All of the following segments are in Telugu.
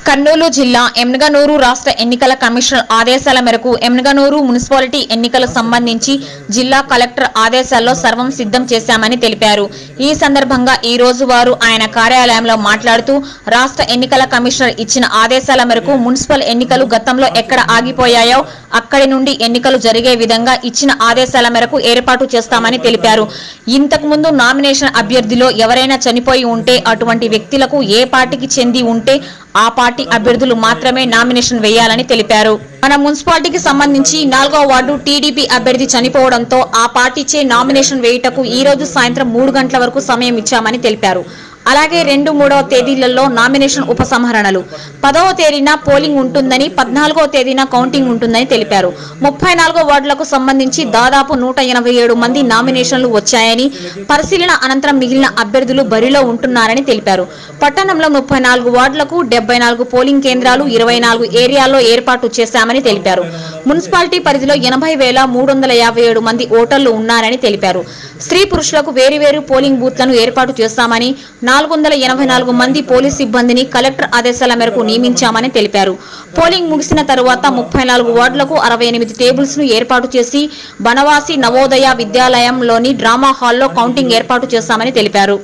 కర్నూలు జిల్లా ఎమ్నగనూరు రాష్ట్ర ఎన్నికల కమిషనర్ ఆదేశాల మేరకు ఎమ్నగనూరు మున్సిపాలిటీ ఎన్నికలకు సంబంధించి జిల్లా కలెక్టర్ ఆదేశాల్లో సర్వం సిద్ధం చేశామని తెలిపారు ఈ సందర్భంగా ఈ రోజు వారు ఆయన కార్యాలయంలో మాట్లాడుతూ రాష్ట్ర ఎన్నికల కమిషనర్ ఇచ్చిన ఆదేశాల మేరకు మున్సిపల్ ఎన్నికలు గతంలో ఎక్కడ ఆగిపోయాయో అక్కడి నుండి ఎన్నికలు జరిగే విధంగా ఇచ్చిన ఆదేశాల మేరకు ఏర్పాటు చేస్తామని తెలిపారు ఇంతకు ముందు నామినేషన్ అభ్యర్థిలో ఎవరైనా చనిపోయి ఉంటే అటువంటి వ్యక్తులకు ఏ పార్టీకి చెంది ఉంటే ఆ పార్టీ అభ్యర్థులు మాత్రమే నామినేషన్ వేయాలని తెలిపారు మన మున్సిపాలిటీకి సంబంధించి నాలుగో వార్డు టీడీపీ అభ్యర్థి చనిపోవడంతో ఆ పార్టీచే నామినేషన్ వేయుటకు ఈ రోజు సాయంత్రం మూడు గంటల వరకు సమయం ఇచ్చామని తెలిపారు అలాగే రెండు మూడవ తేదీలలో నామినేషన్ ఉపసంహరణలు పదవ తేదీన పోలింగ్ ఉంటుందని పద్నాలుగో తేదీన కౌంటింగ్ ఉంటుందని తెలిపారు ముప్పై నాలుగో వార్డులకు సంబంధించి దాదాపు నూట ఎనభై ఏడు మంది నామినేషన్లు వచ్చాయని పరిశీలన అనంతరం మిగిలిన అభ్యర్థులు బరిలో ఉంటున్నారని తెలిపారు పట్టణంలో ముప్పై నాలుగు వార్డులకు డెబ్బై నాలుగు పోలింగ్ కేంద్రాలు ఇరవై నాలుగు ఏరియాల్లో ఏర్పాటు చేశామని తెలిపారు మున్సిపాలిటీ పరిధిలో ఎనభై వేల మూడు వందల యాభై ఏడు మంది ఓటర్లు ఉన్నారని తెలిపారు స్త్రీ పురుషులకు వేరువేరు పోలింగ్ బూత్లను ఏర్పాటు చేస్తామని నాలుగు వందల ఎనభై నాలుగు మంది పోలీస్ సిబ్బందిని కలెక్టర్ ఆదేశాల మేరకు నియమించామని తెలిపారు పోలింగ్ ముగిసిన తరువాత ముప్పై నాలుగు వార్డులకు అరవై ఎనిమిది టేబుల్స్ ను ఏర్పాటు చేసి బనవాసి నవోదయ విద్యాలయంలోని డ్రామా హాల్లో కౌంటింగ్ ఏర్పాటు చేస్తామని తెలిపారు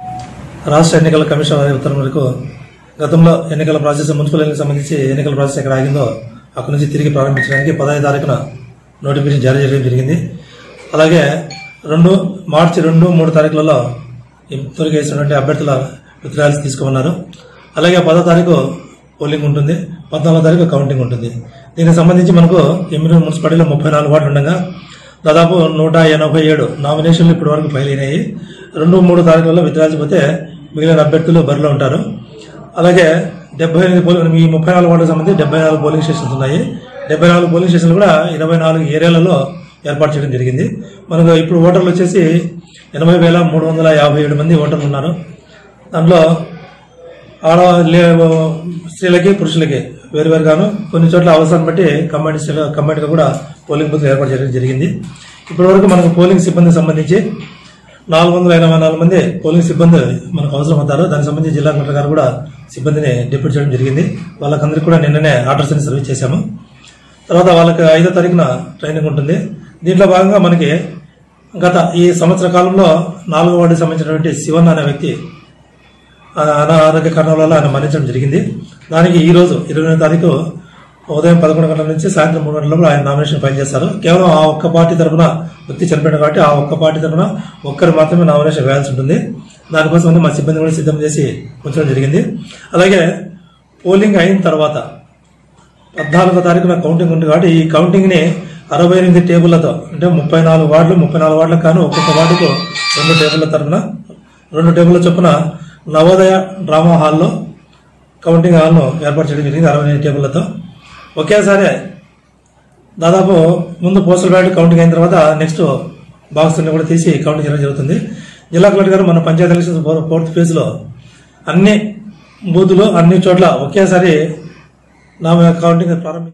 రాష్ట్ర ఎన్నికల కమిషన్ వారి ఉత్తర్వుల మేరకు గతంలో ఎన్నికల ప్రాసెస్ మున్సిపల్ ఎన్నికలకు సంబంధించి ఎన్నికల ప్రాసెస్ ఎక్కడ ఆగిందో అక్కడి నుంచి తిరిగి ప్రారంభించడానికి పదహైదు తారీఖున నోటిఫికేషన్ జారీ చేయడం జరిగింది అలాగే రెండు మార్చి రెండు మూడు తారీఖులలో ఇంతవరకు వేసినటువంటి అభ్యర్థుల విత్డ్రాయల్స్ తీసుకోమన్నారు అలాగే పదో తారీఖు పోలింగ్ ఉంటుంది పద్నాలుగో తారీఖు కౌంటింగ్ ఉంటుంది దీనికి సంబంధించి మనకు ఎమ్మిది మున్సిపాలిటీలో ముప్పై నాలుగు వార్డులు ఉండగా దాదాపు నూట ఎనభై ఏడు నామినేషన్లు ఇప్పటి వరకు ఫైల్ అయినాయి రెండు మూడు తారీఖులలో విత్డ్రాల్సిపోతే మిగిలిన అభ్యర్థులు బరిలో ఉంటారు అలాగే డెబ్బై ఎనిమిది పోలింగ్ ఈ ముప్పై నాలుగు వార్డులకు సంబంధించి డెబ్బై నాలుగు పోలింగ్ స్టేషన్స్ ఉన్నాయి డెబ్బై నాలుగు పోలింగ్ స్టేషన్లు కూడా ఇరవై నాలుగు ఏరియాలలో ఏర్పాటు చేయడం జరిగింది మనకు ఇప్పుడు ఓటర్లు వచ్చేసి ఎనభై వేల మూడు వందల యాభై ఏడు మంది ఓటర్లు ఉన్నారు దాంట్లో ఆడ లే- స్త్రీలకి పురుషులకి వేరువేరుగాను కొన్ని చోట్ల అవసరం బట్టి కంబైన్ కంబైన్గా కూడా పోలింగ్ బూత్లు ఏర్పాటు చేయడం జరిగింది ఇప్పటి వరకు మనకు పోలింగ్ సిబ్బందికి సంబంధించి నాలుగు వందల ఎనభై నాలుగు మంది పోలింగ్ సిబ్బంది మనకు అవసరం అవుతారు దానికి సంబంధించి జిల్లా కలెక్టర్ గారు కూడా సిబ్బందిని డిప్యూట్ చేయడం జరిగింది వాళ్ళకందరికీ కూడా నిన్ననే ఆర్డర్స్ అని సర్వీస్ చేశాము తర్వాత వాళ్ళకి ఐదో తారీఖున ట్రైనింగ్ ఉంటుంది దీంట్లో భాగంగా మనకి గత ఈ సంవత్సర కాలంలో నాలుగో వార్డుకి సంబంధించినటువంటి శివన్ అనే వ్యక్తి ఆ అనారోగ్య కారణాల వల్ల ఆయన మరణించడం జరిగింది దానికి ఈ రోజు ఇరవై తారీఖు ఉదయం పదకొండు గంటల నుంచి సాయంత్రం మూడు గంటల లోపల ఆయన నామినేషన్ ఫైల్ చేస్తారు కేవలం ఆ ఒక్క పార్టీ తరఫున వ్యక్తి చనిపోయాడు కాబట్టి ఆ ఒక్క పార్టీ తరఫున ఒక్కరు మాత్రమే నామినేషన్ వేయాల్సి ఉంటుంది దానికోసం అంటే మా సిబ్బంది కూడా సిద్ధం చేసి ఉంచడం జరిగింది అలాగే పోలింగ్ అయిన తర్వాత పద్నాలుగో తారీఖున కౌంటింగ్ ఉంది కాబట్టి ఈ కౌంటింగ్ ని అరవై ఎనిమిది టేబుళ్లతో అంటే ముప్పై నాలుగు వార్డులు ముప్పై నాలుగు వార్డులకు కాను ఒక్కొక్క వార్డుకు రెండు టేబుళ్ల తరఫున రెండు టేబుల్ల చొప్పున నవోదయ డ్రామా హాల్లో కౌంటింగ్ హాల్ను ఏర్పాటు చేయడం జరిగింది అరవై ఎనిమిది టేబుళ్లతో ఒకేసారి దాదాపు ముందు పోస్టల్ బ్యాలెట్ కౌంటింగ్ అయిన తర్వాత నెక్స్ట్ బాక్స్ ని కూడా తీసి కౌంటింగ్ చేయడం జరుగుతుంది జిల్లా కలెక్టర్ గారు మన panchayat elections four- fourth phase లో అన్ని బూతులు అన్ని చోట్ల ఒకేసారి నా కౌంటింగ్ ప్రారంభి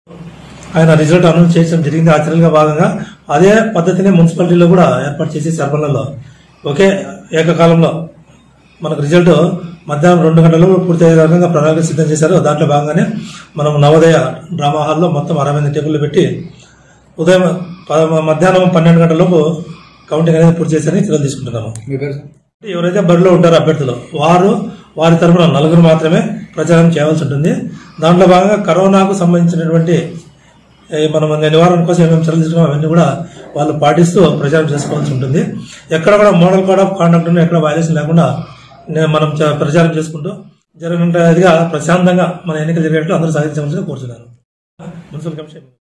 ఆయన రిజల్ట్ అనౌన్స్ చేయడం జరిగింది ఆ చర్యలుగా భాగంగా అదే పద్ధతిని మున్సిపాలిటీలో కూడా ఏర్పాటు చేసి సర్పంలలో ఒకే ఏకకాలంలో మనకు రిజల్ట్ మధ్యాహ్నం రెండు గంటలు పూర్తయ్యే రకంగా ప్రణాళిక సిద్ధం చేశారు దాంట్లో భాగంగానే మనం నవోదయ డ్రామా హాల్లో మొత్తం అరవై ఎనిమిది టేబుల్లు పెట్టి ఉదయం ప- మధ్యాహ్నం పన్నెండు గంటల లోపు కౌంటింగ్ అనేది పూర్తి చేశారని చర్యలు తీసుకుంటున్నాము ఎవరైతే బరిలో ఉంటారో అభ్యర్థులు వారు వారి తరఫున నలుగురు మాత్రమే ప్రచారం చేయవలసి ఉంటుంది దాంట్లో భాగంగా కరోనాకు సంబంధించినటువంటి ఏ, మనం నివారణ కోసం ఏమేమి చర్యలు తీసుకున్నామో అవన్నీ కూడా వాళ్ళు పాటిస్తూ ప్రచారం చేసుకోవాల్సి ఉంటుంది ఎక్కడ కూడా మోడల్ కోడ్ ఆఫ్ కాండక్ట్ ఎక్కడ వైలేషన్ లేకుండా నే- మనం చ- ప్రచారం చేసుకుంటూ జరగనుంటదిగా ప్రశాంతంగా మన ఎన్నికలు జరిగేట్లు అందరూ సాధించవలసిందిగా కోరుతున్నాను మున్సిపల్ కమిషన్